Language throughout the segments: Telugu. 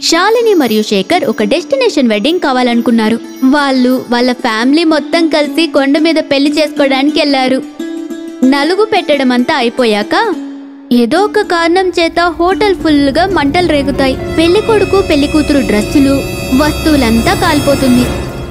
శాలిని మరియు శేఖర్ ఒక డెస్టినేషన్ వెడ్డింగ్ కావాలనుకున్నారు వాళ్ళు వాళ్ళ ఫ్యామిలీ మొత్తం కలిసి కొండ మీద పెళ్లి చేసుకోవడానికి వెళ్లారు నలుగు పెట్టడం అంతా అయిపోయాక ఏదో ఒక కారణం చేత హోటల్ ఫుల్గా మంటలు రేగుతాయి పెళ్లి కొడుకు పెళ్లి కూతురు డ్రెస్సులు వస్తువులంతా కాలిపోతుంది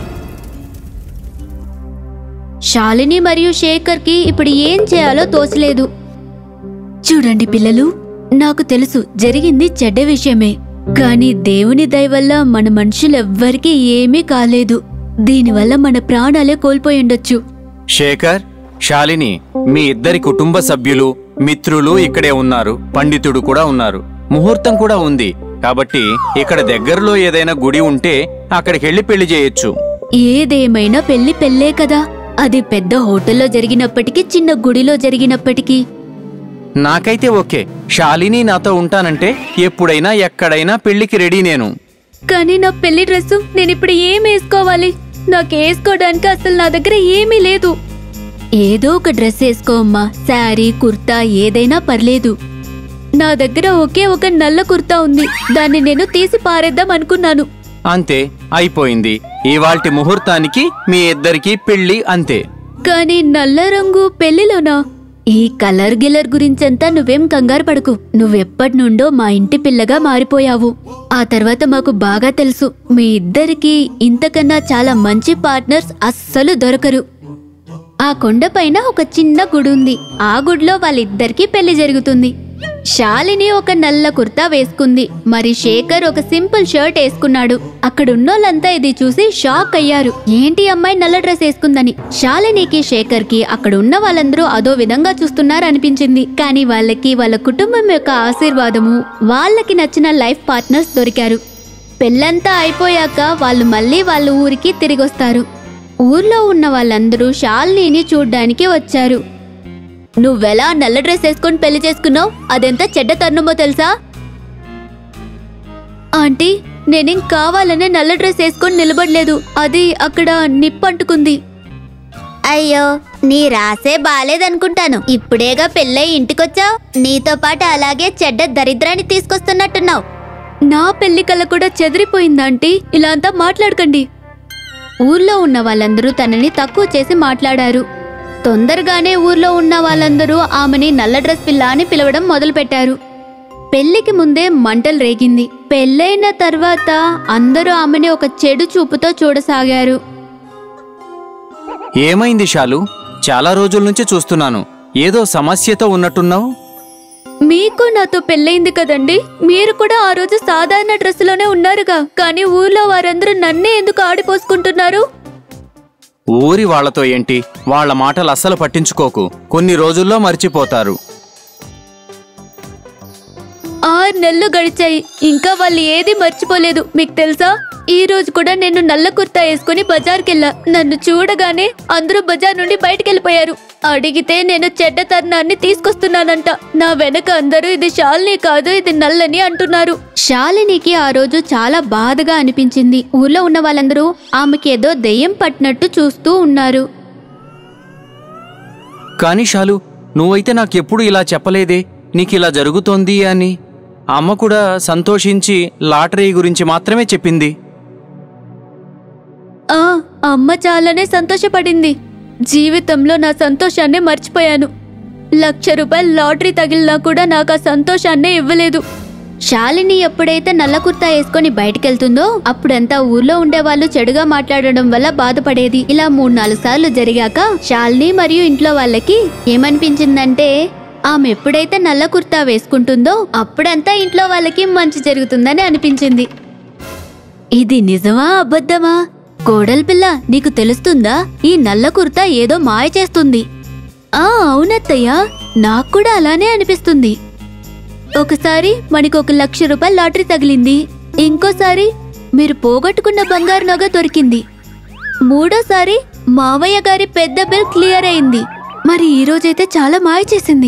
శాలిని మరియు శేఖర్కి ఇప్పుడు ఏం చేయాలో తోచలేదు చూడండి పిల్లలు నాకు తెలుసు జరిగింది చెడ్డ విషయమే కానీ దేవుని దయ వల్ల మన మనుషులెవ్వరికీ ఏమీ కాలేదు దీనివల్ల మన ప్రాణాలే కోల్పోయి ఉండొచ్చు శేఖర్ శాలిని మీ ఇద్దరి కుటుంబ సభ్యులు మిత్రులు ఇక్కడే ఉన్నారు పండితుడు కూడా ఉన్నారు ముహూర్తం కూడా ఉంది కాబట్టి ఇక్కడ దగ్గరలో ఏదైనా గుడి ఉంటే అక్కడికి వెళ్ళి పెళ్లి చేయొచ్చు ఏదేమైనా పెళ్లి పెళ్ళే కదా అది పెద్ద హోటల్లో జరిగినప్పటికీ చిన్న గుడిలో జరిగినప్పటికీ నాకైతే ఓకే శాలిని నాతో ఉంటానంటే ఎప్పుడైనా ఎక్కడైనా పెళ్లికి రెడీ నేను కానీ నా పెళ్లి డ్రెస్సు నేను ఇప్పుడు ఏం వేసుకోవాలి నాకు వేసుకోవడానికి అసలు నా దగ్గర ఏమీ లేదు ఏదో ఒక డ్రెస్ వేసుకో అమ్మా శారీ కుర్తా ఏదైనా పర్లేదు నా దగ్గర ఒకే ఒక నల్ల కుర్తా ఉంది దాన్ని నేను తీసి పారేద్దాం అనుకున్నాను అంతే అయిపోయింది ఇవాల్టి ముహూర్తానికి మీ ఇద్దరికి పెళ్లి అంతే కానీ నల్ల రంగు పెళ్లిలోనా ఈ కలర్ గిలర్ గురించంతా నువ్వేం కంగారు పడకు నువ్వెప్పటి నుండో మా ఇంటి పిల్లగా మారిపోయావు ఆ తర్వాత మాకు బాగా తెలుసు మీ ఇద్దరికి ఇంతకన్నా చాలా మంచి పార్ట్నర్స్ అస్సలు దొరకరు ఆ కొండపైన ఒక చిన్న గుడి ఉంది ఆ గుడిలో వాళ్ళిద్దరికీ పెళ్లి జరుగుతుంది శాలిని ఒక నల్ల కుర్తా వేసుకుంది మరి శేఖర్ ఒక సింపుల్ షర్ట్ వేసుకున్నాడు అక్కడున్నోళ్ళంతా ఇది చూసి షాక్ అయ్యారు ఏంటి అమ్మాయి నల్ల డ్రెస్ వేసుకుందని శాలినికి శేఖర్ కి అక్కడ ఉన్న వాళ్ళందరూ అదో విధంగా చూస్తున్నారు అనిపించింది కానీ వాళ్ళకి వాళ్ళ కుటుంబం యొక్క ఆశీర్వాదము వాళ్ళకి నచ్చిన లైఫ్ పార్ట్నర్స్ దొరికారు పెళ్ళంతా అయిపోయాక వాళ్ళు మళ్ళీ వాళ్ళ ఊరికి తిరిగొస్తారు ఊర్లో ఉన్న వాళ్ళందరూ శాలినిని చూడ్డానికి వచ్చారు నువ్వెలా నల్ల డ్రెస్ వేసుకొని పెళ్లి చేసుకున్నావు అదెంత చెడ్డ తరుణమో తెలుసా ఆంటీ నేనేం కావాలనే నల్ల డ్రెస్ వేసుకొని నిలబడలేదు అది అక్కడ నిప్పంటుకుంది అయ్యో నీ రాసే బాలేదనుకుంటాను ఇప్పుడేగా పెళ్ళై ఇంటికొచ్చావు నీతో పాటు అలాగే చెడ్డ దరిద్రాన్ని తీసుకొస్తున్నట్టున్నావు నా పెళ్లి కల కూడా చెదిరిపోయిందా ఆంటీ ఇలా అంతా మాట్లాడకండి ఊర్లో ఉన్న వాళ్ళందరూ తనని తక్కువ చేసి మాట్లాడారు తొందరగానే ఊర్లో ఉన్న వాళ్ళందరూ ఆమెని నల్ల డ్రెస్ పిల్ల అని పిలవడం మొదలుపెట్టారు పెళ్లికి ముందే మంటలు రేగింది పెళ్ళైన తర్వాత అందరూ ఆమెని ఒక చెడు చూపుతో చూడసాగారు ఏమైంది శాలు చాలా రోజుల నుంచి చూస్తున్నాను ఏదో సమస్యతో ఉన్నట్టున్నావు మీకు నాతో పెళ్ళైంది కదండి మీరు కూడా ఆ రోజు సాధారణ డ్రెస్సులోనే ఉన్నారుగా కానీ ఊర్లో వారందరూ నన్నే ఎందుకు ఆడిపోసుకుంటున్నారు ఊరి వాళ్ళతో ఏంటి వాళ్ళ మాటలు అస్సలు పట్టించుకోకు కొన్ని రోజుల్లో మర్చిపోతారు ఆరు నెలలు గడిచాయి ఇంకా వాళ్ళు ఏది మర్చిపోలేదు మీకు తెలుసా ఈ రోజు కూడా నేను నల్ల కుర్తా వేసుకుని బజార్కెళ్ళా నన్ను చూడగానే అందరూ బజార్ నుండి బయటకెళ్ళిపోయారు అడిగితే నేను చెడ్డ తరుణాన్ని తీసుకొస్తున్నానంట నా వెనక అందరూ ఇది శాలిని కాదు ఇది నల్లని అంటున్నారు శాలినికి ఆ రోజు చాలా బాధగా అనిపించింది ఊర్లో ఉన్న వాళ్ళందరూ ఆమెకి ఏదో దెయ్యం పట్టినట్టు చూస్తూ ఉన్నారు కానీ శాలు నువ్వైతే నాకెప్పుడు ఇలా చెప్పలేదే నీకిలా జరుగుతోంది అని అమ్మ కూడా సంతోషించి లాటరీ గురించి మాత్రమే చెప్పింది ఆ అమ్మ చాలానే సంతోషపడింది జీవితంలో నా సంతోషాన్ని మర్చిపోయాను లక్ష రూపాయల లాటరీ తగిలినా కూడా నాకు ఆ సంతోషాన్నే ఇవ్వలేదు శాలిని ఎప్పుడైతే నల్ల కుర్తా వేసుకొని బయటకెళ్తుందో అప్పుడంతా ఊర్లో ఉండేవాళ్ళు చెడుగా మాట్లాడడం వల్ల బాధపడేది ఇలా మూడు నాలుగు సార్లు జరిగాక శాలిని మరియు ఇంట్లో వాళ్ళకి ఏమనిపించిందంటే ఆమె ఎప్పుడైతే నల్ల కుర్తా వేసుకుంటుందో అప్పుడంతా ఇంట్లో వాళ్ళకి మంచి జరుగుతుందని అనిపించింది ఇది నిజమా అబద్ధమా కోడల్ పిల్ల నీకు తెలుస్తుందా ఈ నల్ల కుర్తా ఏదో మాయ చేస్తుంది ఆ అవునత్తయ్య నాకు కూడా అలానే అనిపిస్తుంది ఒకసారి మనకు ఒక లక్ష రూపాయల లాటరీ తగిలింది ఇంకోసారి మీరు పోగొట్టుకున్న బంగారు నగ దొరికింది మూడోసారి మావయ్య గారి పెద్ద బిల్ క్లియర్ అయింది మరి ఈ రోజైతే చాలా మాయ చేసింది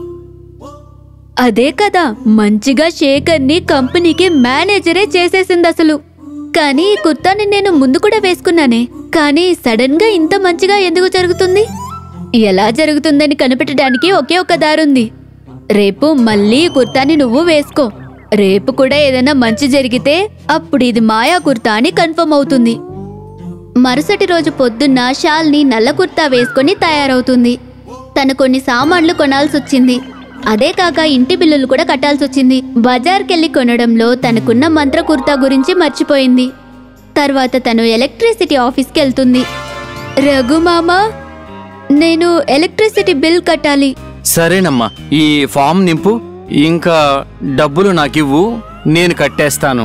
అదే కదా మంచిగా శేఖర్ని కంపెనీకి మేనేజరే చేసేసింది అసలు కానీ ఈ కుర్తాని నేను ముందు కూడా వేసుకున్నానే కానీ సడన్ గా ఇంత మంచిగా ఎందుకు జరుగుతుంది ఎలా జరుగుతుందని కనిపెట్టడానికి ఒకే ఒక దారుంది రేపు మళ్ళీ ఈ కుర్తాని నువ్వు వేసుకో రేపు కూడా ఏదైనా మంచి జరిగితే అప్పుడు ఇది మాయా కుర్తా అని కన్ఫర్మ్ అవుతుంది మరుసటి రోజు పొద్దున్న షాల్ని నల్ల కుర్తా వేసుకొని తయారవుతుంది తను కొన్ని సామాన్లు కొనాల్సి వచ్చింది అదే కాక ఇంటి బిల్లులు కూడా కట్టాల్సి వచ్చింది బజార్కెళ్ళి కొనడంలో తనకున్న మంత్ర కుర్తా గురించి మర్చిపోయింది తర్వాత తను ఎలక్ట్రిసిటీ ఆఫీస్కి వెళ్తుంది రఘు మామా నేను ఎలక్ట్రిసిటీ బిల్ కట్టాలి సరేనమ్మా ఈ ఫామ్ నింపు ఇంకా డబ్బులు నాకివ్వు నేను కట్టేస్తాను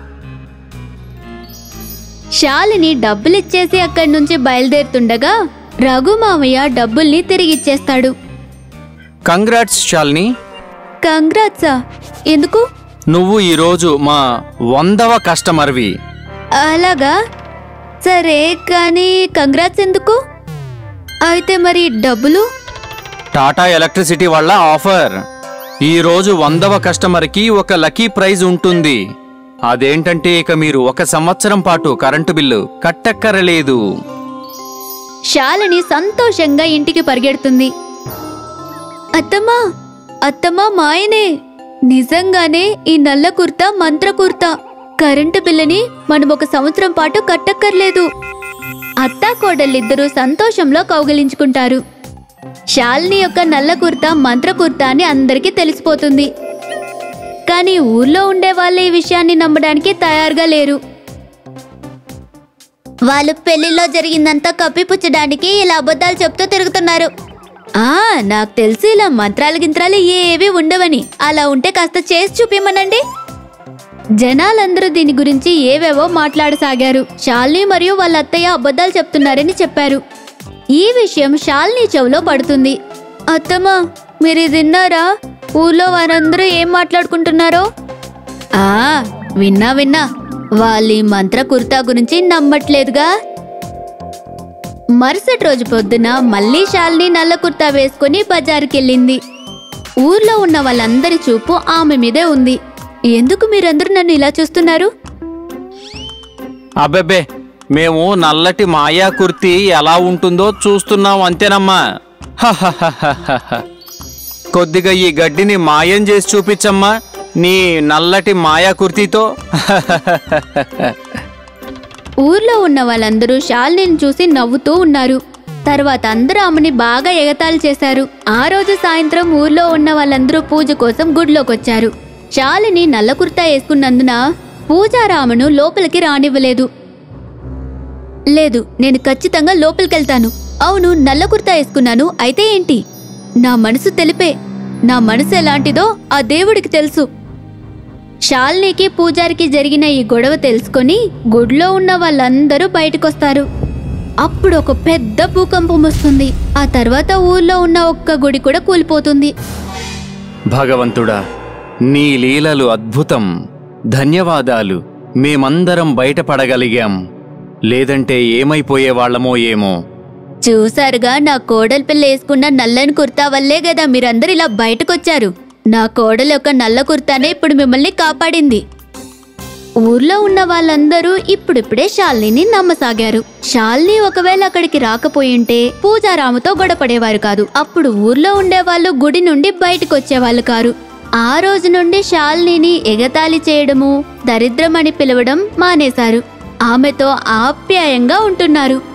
శాలిని డబ్బులిచ్చేసి అక్కడి నుంచి బయలుదేరుతుండగా రఘు మామయ్య డబ్బుల్ని తిరిగిచ్చేస్తాడు కంగ్రాట్స్ శాలిని కంగ్రాట్సా ఎందుకు నువ్వు ఈరోజు మా వందవ కస్టమర్వి అలాగా సరే కానీ కంగ్రాట్స్ ఎందుకు అయితే మరి డబ్బులు టాటా ఎలక్ట్రిసిటీ వాళ్ళ ఆఫర్ ఈ రోజు వందవ కస్టమర్కి ఒక లక్కీ ప్రైజ్ ఉంటుంది అదేంటంటే ఇక మీరు ఒక సంవత్సరం పాటు కరెంటు బిల్లు కట్టక్కరలేదు శాలిని సంతోషంగా ఇంటికి పరిగెడుతుంది అత్తమ్మా అత్తమ్మా మాయనే నిజంగానే ఈ నల్ల కుర్తా మంత్ర కుర్తా కరెంటు బిల్లుని మనం ఒక సంవత్సరం పాటు కట్టక్కర్లేదు అత్తా కోడలిద్దరూ సంతోషంలో కౌగిలించుకుంటారు శాలిని యొక్క నల్ల కుర్తా మంత్ర కుర్తా అని అందరికీ తెలిసిపోతుంది కానీ ఊర్లో ఉండే వాళ్ళు ఈ విషయాన్ని నమ్మడానికి తయారుగా లేరు వాళ్ళు పెళ్లిలో జరిగిందంతా కప్పిపుచ్చడానికి ఇలా అబద్ధాలు చెప్తూ తిరుగుతున్నారు ఆ నాకు తెలిసి ఇలా మంత్రాలు గింత్రాలు ఏవి ఉండవని అలా ఉంటే కాస్త చేసి చూపిమనండి జనాలందరూ దీని గురించి ఏవేవో మాట్లాడసాగారు శాలిని మరియు వాళ్ళ అత్తయ్య అబద్ధాలు చెప్తున్నారని చెప్పారు ఈ విషయం శాలిని చెవిలో పడుతుంది అత్తమ్మ మీరు ఇది విన్నారా ఊర్లో వారందరూ ఏం మాట్లాడుకుంటున్నారో ఆ విన్నా విన్నా వాళ్ళ ఈ మంత్ర కుర్తా గురించి నమ్మట్లేదుగా మరుసటి రోజు పొద్దున మళ్ళీ శాలిని నల్ల కుర్తా వేసుకుని బజారుకెళ్ళింది ఊర్లో ఉన్న వాళ్ళందరి చూపు ఆమె మీదే ఉంది ఎందుకు మీరందరూ నన్ను ఇలా చూస్తున్నారు అబ్బెబ్బే మేము నల్లటి మాయా కుర్తి ఎలా ఉంటుందో చూస్తున్నాం అంతేనమ్మా హహహహహహ. కొద్దిగా ఈ గడ్డిని మాయం చేసి చూపించమ్మా నీ నల్లటి మాయా కుర్తీతో ఊర్లో ఉన్న వాళ్ళందరూ శాలిని చూసి నవ్వుతూ ఉన్నారు తర్వాత అందరూ ఆమెని బాగా ఎగతాళి చేశారు ఆ రోజు సాయంత్రం ఊర్లో ఉన్న వాళ్ళందరూ పూజ కోసం గుడిలోకొచ్చారు శాలిని నల్ల కుర్తా వేసుకున్నందున పూజారామును లోపలికి రానివ్వలేదు లేదు నేను ఖచ్చితంగా లోపలికెళ్తాను అవును నల్ల కుర్తా వేసుకున్నాను అయితే ఏంటి నా మనసు తెలిపే నా మనసు ఎలాంటిదో ఆ దేవుడికి తెలుసు శాలినికి పూజారికి జరిగిన ఈ గొడవ తెలుసుకొని గుడిలో ఉన్న వాళ్ళందరూ బయటకొస్తారు అప్పుడు ఒక పెద్ద భూకంపం వస్తుంది ఆ తర్వాత ఊర్లో ఉన్న ఒక్క గుడి కూడా కూలిపోతుంది భగవంతుడా నీ లీలలు అద్భుతం ధన్యవాదాలు మేమందరం బయటపడగలిగాం లేదంటే ఏమైపోయేవాళ్లమో ఏమో చూసారుగా నా కోడలి పిల్ల వేసుకున్న నల్లని కుర్తా వల్లే కదా మీరందరూ ఇలా బయటకొచ్చారు నా కోడలి యొక్క నల్ల కుర్తానే ఇప్పుడు మిమ్మల్ని కాపాడింది ఊర్లో ఉన్న వాళ్ళందరూ ఇప్పుడిప్పుడే శాలిని నమ్మసాగారు శాలిని ఒకవేళ అక్కడికి రాకపోయింటే పూజారాముతో గొడపడేవారు కాదు అప్పుడు ఊర్లో ఉండేవాళ్ళు గుడి నుండి బయటకు వచ్చేవాళ్ళు కారు ఆ రోజు నుండి శాలినిని ఎగతాళి చేయడము దరిద్రమని పిలవడం మానేశారు ఆమెతో ఆప్యాయంగా ఉంటున్నారు